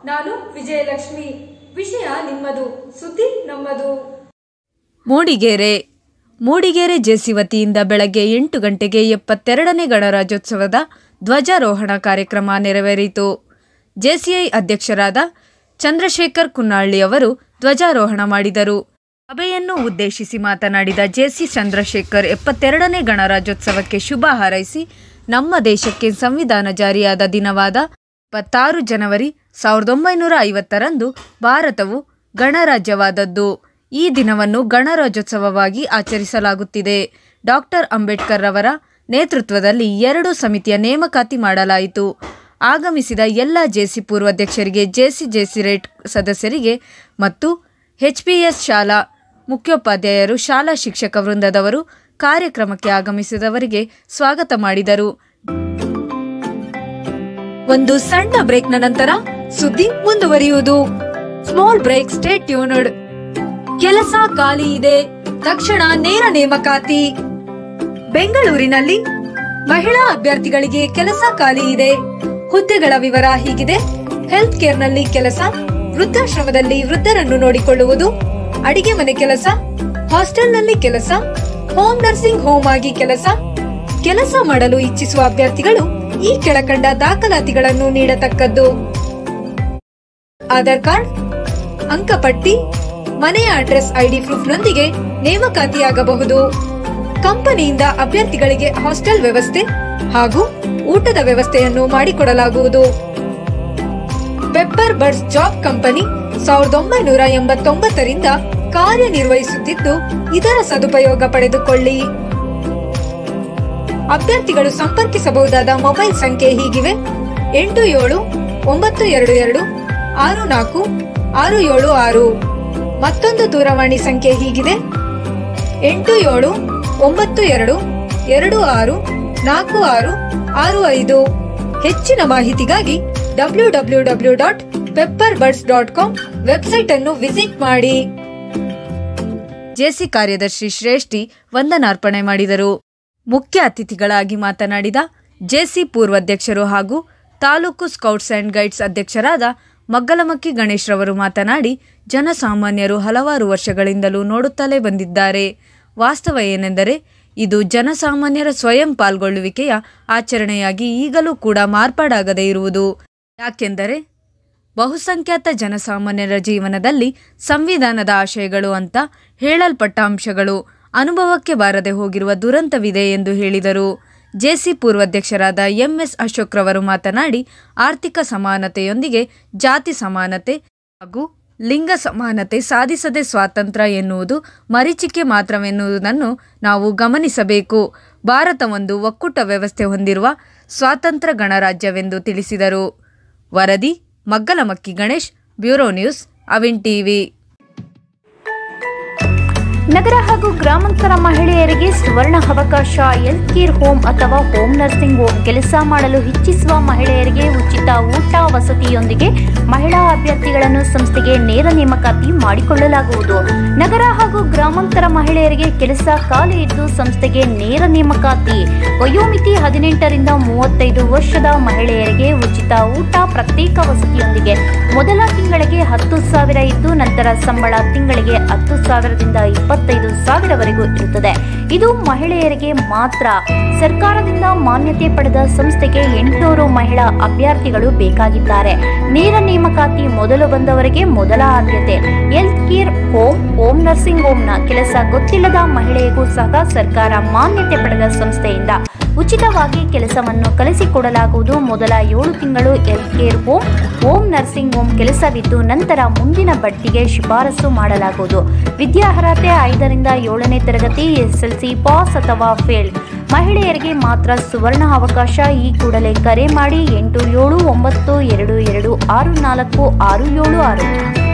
ನಾನು ವಿಜಯಲಕ್ಷ್ಮಿ ವಿಷಯ ನಿಮ್ಮದು ಸುದ್ದಿ ನಮ್ಮದು ಮೂಡಿಗೆರೆ ಮೂಡಿಗೆರೆ ಜೆಸಿ ವತಿಯಿಂದ ಬೆಳಗ್ಗೆ ಎಂಟು ಗಂಟೆಗೆ ಎಪ್ಪತ್ತೆರಡನೇ ಗಣರಾಜ್ಯೋತ್ಸವದ ಧ್ವಜಾರೋಹಣ ಕಾರ್ಯಕ್ರಮ ನೆರವೇರಿತು ಜೆಸಿಐ ಅಧ್ಯಕ್ಷರಾದ ಚಂದ್ರಶೇಖರ್ ಕುನ್ನಾಳ್ಳಿ ಅವರು ಧ್ವಜಾರೋಹಣ ಮಾಡಿದರು ಸಭೆಯನ್ನು ಉದ್ದೇಶಿಸಿ ಮಾತನಾಡಿದ ಜೆಸಿ ಚಂದ್ರಶೇಖರ್ ಎಪ್ಪತ್ತೆರಡನೇ ಗಣರಾಜ್ಯೋತ್ಸವಕ್ಕೆ ಶುಭ ಹಾರೈಸಿ ನಮ್ಮ ದೇಶಕ್ಕೆ ಸಂವಿಧಾನ ಜಾರಿಯಾದ ದಿನವಾದ ಇಪ್ಪತ್ತಾರು ಜನವರಿ ಸಾವಿರದ ಒಂಬೈನೂರ ಐವತ್ತರಂದು ಭಾರತವು ಗಣರಾಜ್ಯವಾದದ್ದು ಈ ದಿನವನ್ನು ಗಣರಾಜ್ಯೋತ್ಸವವಾಗಿ ಆಚರಿಸಲಾಗುತ್ತಿದೆ ಡಾಕ್ಟರ್ ಅಂಬೇಡ್ಕರ್ ರವರ ನೇತೃತ್ವದಲ್ಲಿ ಎರಡು ಸಮಿತಿಯ ನೇಮಕಾತಿ ಮಾಡಲಾಯಿತು ಆಗಮಿಸಿದ ಎಲ್ಲ ಜೆಸಿ ಪೂರ್ವಾಧ್ಯಕ್ಷರಿಗೆ ಜೆಸಿ ಜೆಸಿ ರೇಟ್ ಸದಸ್ಯರಿಗೆ ಮತ್ತು ಎಚ್ಪಿಎಸ್ ಶಾಲಾ ಮುಖ್ಯೋಪಾಧ್ಯಾಯರು ಶಾಲಾ ಶಿಕ್ಷಕ ವೃಂದದವರು ಕಾರ್ಯಕ್ರಮಕ್ಕೆ ಆಗಮಿಸಿದವರಿಗೆ ಸ್ವಾಗತ ಮಾಡಿದರು ಒಂದು ಸಣ್ಣ ಬ್ರೇಕ್ನ ನಂತರ ಸುದ್ದಿ ಮುಂದುವರಿಯುವುದು ಸ್ಮಾಲ್ ಬ್ರೇಕ್ ಸ್ಟೇ ಟ್ಯೂನ್ಡ್ ಕೆಲಸ ಖಾಲಿ ಇದೆ ತಕ್ಷಣ ನೇರ ನೇಮಕಾತಿ ಬೆಂಗಳೂರಿನಲ್ಲಿ ಮಹಿಳಾ ಅಭ್ಯರ್ಥಿಗಳಿಗೆ ಕೆಲಸ ಖಾಲಿ ಇದೆ ಹುದ್ದೆಗಳ ವಿವರ ಹೀಗಿದೆ ಹೆಲ್ತ್ ಕೇರ್ನಲ್ಲಿ ಕೆಲಸ ವೃದ್ಧಾಶ್ರಮದಲ್ಲಿ ವೃದ್ಧರನ್ನು ನೋಡಿಕೊಳ್ಳುವುದು ಅಡಿಗೆ ಮನೆ ಕೆಲಸ ಹಾಸ್ಟೆಲ್ನಲ್ಲಿ ಕೆಲಸ ಹೋಮ್ ನರ್ಸಿಂಗ್ ಹೋಮ್ ಆಗಿ ಕೆಲಸ ಕೆಲಸ ಮಾಡಲು ಇಚ್ಛಿಸುವ ಅಭ್ಯರ್ಥಿಗಳು ಈ ಕೆಳಕಂಡ ದಾಖಲಾತಿಗಳನ್ನು ನೀಡತಕ್ಕದ್ದು ಆಧಾರ್ ಕಾರ್ಡ್ ಅಂಕಪಟ್ಟಿ ಮನೆಯ ಅಡ್ರೆಸ್ ಐಡಿ ಪ್ರೂಫ್ನೊಂದಿಗೆ ನೇಮಕಾತಿಯಾಗಬಹುದು ಕಂಪನಿಯಿಂದ ಅಭ್ಯರ್ಥಿಗಳಿಗೆ ಹಾಸ್ಟೆಲ್ ವ್ಯವಸ್ಥೆ ಹಾಗೂ ಊಟದ ವ್ಯವಸ್ಥೆಯನ್ನು ಮಾಡಿಕೊಡಲಾಗುವುದು ಪೆಪ್ಪರ್ ಬರ್ಡ್ಸ್ ಜಾಬ್ ಕಂಪನಿ ಸಾವಿರದ ಒಂಬೈನೂರ ಎಂಬತ್ತೊಂಬತ್ತರಿಂದ ಕಾರ್ಯನಿರ್ವಹಿಸುತ್ತಿದ್ದು ಇದರ ಸದುಪಯೋಗ ಪಡೆದುಕೊಳ್ಳಿ ಅಭ್ಯರ್ಥಿಗಳು ಸಂಪರ್ಕಿಸಬಹುದಾದ ಮೊಬೈಲ್ ಸಂಖ್ಯೆ ಹೀಗಿವೆ ಎಂಟು ಏಳು ಒಂಬತ್ತು ಎರಡು ಎರಡು ಆರು ನಾಲ್ಕು ಆರು ಏಳು ಆರು ಮತ್ತೊಂದು ದೂರವಾಣಿ ಸಂಖ್ಯೆ ಹೀಗಿದೆ ಎಂಟು ಏಳು ಒಂಬತ್ತು ಎರಡು ಎರಡು ಆರು ನಾಲ್ಕು ಆರು ಆರು ಐದು ಹೆಚ್ಚಿನ ಮಾಹಿತಿಗಾಗಿ W W W dot pepper birds dot com website ಅನ್ನು ವಿಸಿಟ್ ಮಾಡಿ ಜೆಸಿ ಕಾರ್ಯದರ್ಶಿ ಶ್ರೇಷ್ಠಿ ವಂದನಾರ್ಪಣೆ ಮಾಡಿದರು ಮುಖ್ಯ ಅತಿಥಿಗಳಾಗಿ ಮಾತನಾಡಿದ ಜೆಸಿ ಪೂರ್ವಾಧ್ಯಕ್ಷರು ಹಾಗೂ ತಾಲೂಕು ಸ್ಕೌಟ್ಸ್ ಅಂಡ್ ಗೈಡ್ಸ್ ಅಧ್ಯಕ್ಷರಾದ ಮಗ್ಗಲಮಕ್ಕಿ ಗಣೇಶ್ ರವರು ಮಾತನಾಡಿ ಜನಸಾಮಾನ್ಯರು ಹಲವಾರು ವರ್ಷಗಳಿಂದಲೂ ನೋಡುತ್ತಲೇ ಬಂದಿದ್ದಾರೆ ವಾಸ್ತವ ಏನೆಂದರೆ ಇದು ಜನಸಾಮಾನ್ಯರ ಸ್ವಯಂ ಪಾಲ್ಗೊಳ್ಳುವಿಕೆಯ ಆಚರಣೆಯಾಗಿ ಈಗಲೂ ಕೂಡ ಮಾರ್ಪಾಡಾಗದೇ ಇರುವುದು ಯಾಕೆಂದರೆ ಬಹುಸಂಖ್ಯಾತ ಜನಸಾಮಾನ್ಯರ ಜೀವನದಲ್ಲಿ ಸಂವಿಧಾನದ ಆಶಯಗಳು ಅಂತ ಹೇಳಲ್ಪಟ್ಟ ಅಂಶಗಳು ಅನುಭವಕ್ಕೆ ಬಾರದೆ ಹೋಗಿರುವ ದುರಂತವಿದೆ ಎಂದು ಹೇಳಿದರು ಜೆಸಿ ಪೂರ್ವಾಧ್ಯಕ್ಷರಾದ ಎಂಎಸ್ ಅಶೋಕ್ ರವರು ಮಾತನಾಡಿ ಆರ್ಥಿಕ ಸಮಾನತೆಯೊಂದಿಗೆ ಜಾತಿ ಸಮಾನತೆ ಹಾಗೂ ಲಿಂಗ ಸಮಾನತೆ ಸಾಧಿಸದೆ ಸ್ವಾತಂತ್ರ್ಯ ಎನ್ನುವುದು ಮರೀಚಿಕೆ ಮಾತ್ರವೆನ್ನುವುದನ್ನು ನಾವು ಗಮನಿಸಬೇಕು ಭಾರತ ಒಂದು ಒಕ್ಕೂಟ ವ್ಯವಸ್ಥೆ ಹೊಂದಿರುವ ಸ್ವಾತಂತ್ರ್ಯ ಗಣರಾಜ್ಯವೆಂದು ತಿಳಿಸಿದರು ವರದಿ Maggalamakki Ganesh bureau news Avin TV ನಗರ ಹಾಗೂ ಗ್ರಾಮಾಂತರ ಮಹಿಳೆಯರಿಗೆ ಸುವರ್ಣ ಅವಕಾಶ ಹೆಲ್ತ್ ಕೇರ್ ಹೋಮ್ ಅಥವಾ ಹೋಮ್ ನರ್ಸಿಂಗ್ ಹೋಮ್ ಕೆಲಸ ಮಾಡಲು ಇಚ್ಛಿಸುವ ಮಹಿಳೆಯರಿಗೆ ಉಚಿತ ಊಟ ವಸತಿಯೊಂದಿಗೆ ಮಹಿಳಾ ಅಭ್ಯರ್ಥಿಗಳನ್ನು ಸಂಸ್ಥೆಗೆ ನೇರ ನೇಮಕಾತಿ ಮಾಡಿಕೊಳ್ಳಲಾಗುವುದು ನಗರ ಹಾಗೂ ಗ್ರಾಮಾಂತರ ಮಹಿಳೆಯರಿಗೆ ಕೆಲಸ ಖಾಲಿ ಇದ್ದು ಸಂಸ್ಥೆಗೆ ನೇರ ನೇಮಕಾತಿ ವಯೋಮಿತಿ ಹದಿನೆಂಟರಿಂದ ಮೂವತ್ತೈದು ವರ್ಷದ ಮಹಿಳೆಯರಿಗೆ ಉಚಿತ ಊಟ ಪ್ರತ್ಯೇಕ ವಸತಿಯೊಂದಿಗೆ ಮೊದಲ ತಿಂಗಳಿಗೆ ಹತ್ತು ಸಾವಿರ ಇದ್ದು ನಂತರ ಸಂಬಳ ತಿಂಗಳಿಗೆ ಹತ್ತು ಸಾವಿರದಿಂದ ಇಪ್ಪತ್ತೈದು ಸಾವಿರವರೆಗೂ ಇರುತ್ತದೆ ಇದು ಮಹಿಳೆಯರಿಗೆ ಮಾತ್ರ ಸರ್ಕಾರದಿಂದ ಮಾನ್ಯತೆ ಪಡೆದ ಸಂಸ್ಥೆಗೆ ಎಂಟುನೂರು ಮಹಿಳಾ ಅಭ್ಯರ್ಥಿಗಳು ಬೇಕಾಗಿದ್ದಾರೆ ನೇರ ನೇಮಕಾತಿ ಮೊದಲು ಬಂದವರಿಗೆ ಮೊದಲ ಆದ್ಯತೆ health care home home nursing ಹೋಮ್ನ ಕೆಲಸ ಗೊತ್ತಿಲ್ಲದ ಮಹಿಳೆಗೂ ಸಹ ಸರ್ಕಾರ ಮಾನ್ಯತೆ ಪಡೆದ ಸಂಸ್ಥೆಯಿಂದ ಉಚಿತವಾಗಿ ಕೆಲಸವನ್ನು ಕಲಿಸಿಕೊಡಲಾಗುವುದು ಮೊದಲ ಏಳು ತಿಂಗಳು health care home home nursing home ಕೆಲಸವಿದ್ದು ನಂತರ ಮುಂದಿನ ಬಡ್ತಿಗೆ ಶಿಫಾರಸು ಮಾಡಲಾಗುವುದು ವಿದ್ಯಾರ್ಹತೆ ಐದರಿಂದ ಏಳನೇ ತರಗತಿ ಎಸ್ಎಲ್ಸಿ ಪಾಸ್ ಅಥವಾ ಫೇಲ್ ಮಹಿಳೆಯರಿಗೆ ಮಾತ್ರ ಸುವರ್ಣ ಅವಕಾಶ ಈ ಕೂಡಲೇ ಕರೆ ಮಾಡಿ ಎಂಟು ಏಳು ಒಂಬತ್ತು ಎರಡು ಎರಡು ಆರು ನಾಲ್ಕು ಆರು ಏಳು ಆರು